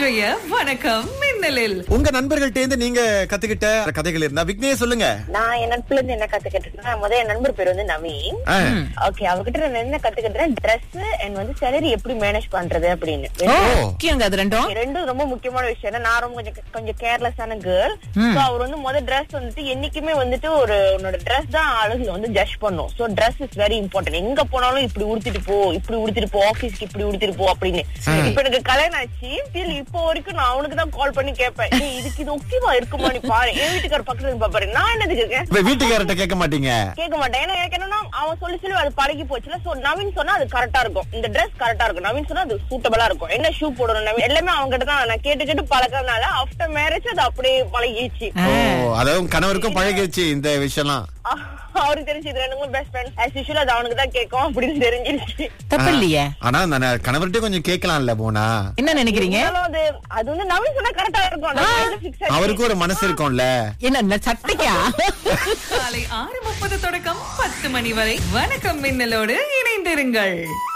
இன்றைய வணக்கம் மின்னலில் உங்க நண்பர்கள்ட்ட இருந்து நீங்க கத்துக்கிட்ட கதைகள் இருந்தா விக்னேஷ் சொல்லுங்க நான் என் நட்புல இருந்து என்ன கத்துக்கிட்டேன்னா முதல் என் நண்பர் பேர் வந்து நவீன் ஆ. ஓகே அவர்கிட்ட நான் என்ன கத்துக்கிட்டேன் ட்ரெஸ் அண்ட் வந்து சேலரி எப்படி மேனேஜ் பண்றது அப்படின்னு ஓ முக்கியங்க அது ரெண்டும் ரெண்டும் ரொம்ப முக்கியமான விஷயம் ஏன்னா நான் ரொம்ப கொஞ்சம் கொஞ்சம் கேர்லெஸ்ஸான கேர்ள் சோ அவர் வந்து முத ட்ரெஸ் வந்துட்டு என்னைக்குமே வந்துட்டு ஒரு உன்னோட ட்ரெஸ் தான் ஆளுங்க வந்து ஜட்ஜ் பண்ணும் so dress is very important எங்க போனாலும் இப்படி உடுத்திட்டு போ இப்படி உடுத்திட்டு போ ஆபீஸ்க்கு இப்படி உடுத்திட்டு போ அப்படின்னு இப்ப எனக்கு கல்யாணம் ஆச்சு till இப்போ வரைக்கும் நான் அவனுக்கு தான் கால் பண்ணி கேட்பேன் "ஏய், இதுக்கு இது ஓகேவா இருக்குமா நீ பாரு என் வீட்டுக்கார பக்கத்துல இருந்து பாப்பாரு நான் என்னதுக்கு இருக்கேன் இப்ப வீட்டுக்காரர்ட்ட கேட்க மாட்டீங்க கேட்க மாட்டேன் ஏன்னா எனக்கு என்னன்னா அவன் சொல்லி சொல்லி அது பழகி போச்சுல சோ நவீன் சொன்னா அது கரெக்டா இருக்கும் இந்த Dress கரெக்டா இருக்கும் நவீன் சொன்னா அது சூட்டபிளா இருக்கும் என்ன ஷூ போடணும் நவீன் எல்லாமே அவங்க கிட்ட தான் நான் கேட்டு கேட்டு பழக்கறதுனால ஆஃப்டர் மேரேஜ் அது அப்படியே பழகிடுச்சு ஓ அதாவது உங்க கணவருக்கும் பழகிடுச்சு இந்த விஷயம்லாம் அஹ் அவருக்கு தெரிஞ்சு இது ரெண்டுங்களும் பெஸ்ட் ஃப்ரெண்ட் as usual அது அவனுக்கு தான் கேட்கும் அப்படின்னு தெரிஞ்சிருச்சு தப்பு இல்லையே ஆனா நான் கணவர்கிட்ட கொஞ்சம் கேட்கலாம்ல போனா என்ன நினைக்கிறீங்க இருந்தாலும் அது அது வந்து நவீன் சொன்னா கரெக்டா இருக்கும் அந்த mind fix ஆச்சு. அவருக்கு ஒரு மனசு இருக்கும்ல என்ன இந்த சட்டைக்கா காலை ஆறு முப்பது தொடக்கம் பத்து மணி வரை வணக்கம் மின்னலோடு இணைந்திருங்கள்